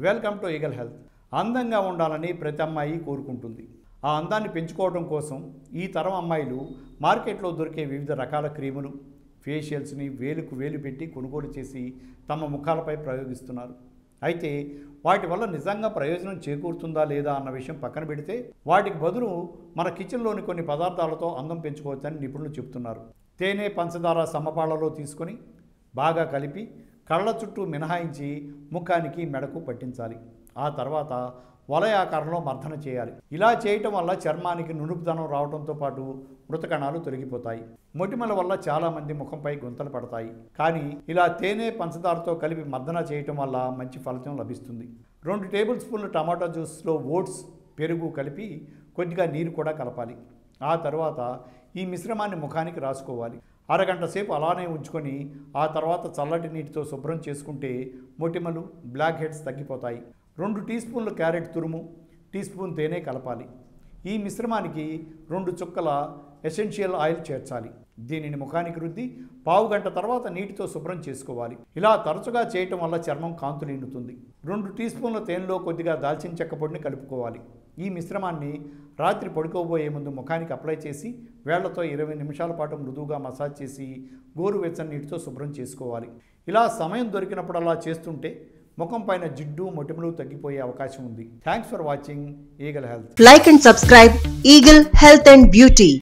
Welcome to eagle health అందంగా ఉండాలని ప్రతి అమ్మాయి కోరుకుంటుంది ఆ అందాన్ని పెంచుకోవడం కోసం ఈ తరం అమ్మాయిలు మార్కెట్లో దొరికే వివిధ రకాల క్రీములు ఫేషియల్స్ని వేలుకు వేలు పెట్టి కొనుగోలు చేసి తమ ముఖాలపై ప్రయోగిస్తున్నారు అయితే వాటి వల్ల నిజంగా ప్రయోజనం చేకూరుతుందా లేదా అన్న విషయం పక్కన పెడితే వాటికి బదులు మన కిచెన్లోని కొన్ని పదార్థాలతో అందం పెంచుకోవచ్చని నిపుణులు చెబుతున్నారు తేనె పంచదార సమపాళ్లలో తీసుకొని బాగా కలిపి కళ్ళ చుట్టూ మినహాయించి ముఖానికి మెడకు పట్టించాలి ఆ తర్వాత వలయాకారంలో మర్దన చేయాలి ఇలా చేయటం వల్ల చర్మానికి నునుపుదనం రావడంతో పాటు మృతకణాలు తొలగిపోతాయి మొటిమల వల్ల చాలామంది ముఖంపై గుంతలు పడతాయి కానీ ఇలా తేనె పంచదారతో కలిపి మర్దన చేయటం వల్ల మంచి ఫలితం లభిస్తుంది రెండు టేబుల్ స్పూన్లు టమాటా జ్యూస్లో ఓట్స్ పెరుగు కలిపి కొద్దిగా నీరు కూడా కలపాలి ఆ తర్వాత ఈ మిశ్రమాన్ని ముఖానికి రాసుకోవాలి అరగంట సేపు అలానే ఉంచుకొని ఆ తర్వాత చల్లటి నీటితో శుభ్రం చేసుకుంటే మొటిమలు బ్లాక్ హెడ్స్ తగ్గిపోతాయి రెండు టీ స్పూన్లు క్యారెట్ తురుము టీ స్పూన్ తేనె కలపాలి ఈ మిశ్రమానికి రెండు చుక్కల ఎసెన్షియల్ ఆయిల్ చేర్చాలి దీనిని ముఖానికి రుద్ది పావు గంట తర్వాత నీటితో శుభ్రం చేసుకోవాలి ఇలా తరచుగా చేయటం వల్ల చర్మం కాంతులు ఇండుతుంది రెండు టీ స్పూన్ల తేనెలో కొద్దిగా దాల్చిన చెక్క పొడిని కలుపుకోవాలి ఈ మిశ్రమాన్ని రాత్రి పడుకోబోయే ముందు ముఖానికి అప్లై చేసి వేళ్లతో ఇరవై నిమిషాల పాటు మృదువుగా మసాజ్ చేసి గోరువెచ్చని నీటితో శుభ్రం చేసుకోవాలి ఇలా సమయం దొరికినప్పుడల్లా చేస్తుంటే ముఖం పైన జిడ్డు మొటిమలు తగ్గిపోయే అవకాశం ఉంది thanks for watching eagle health Like and subscribe Eagle Health and Beauty.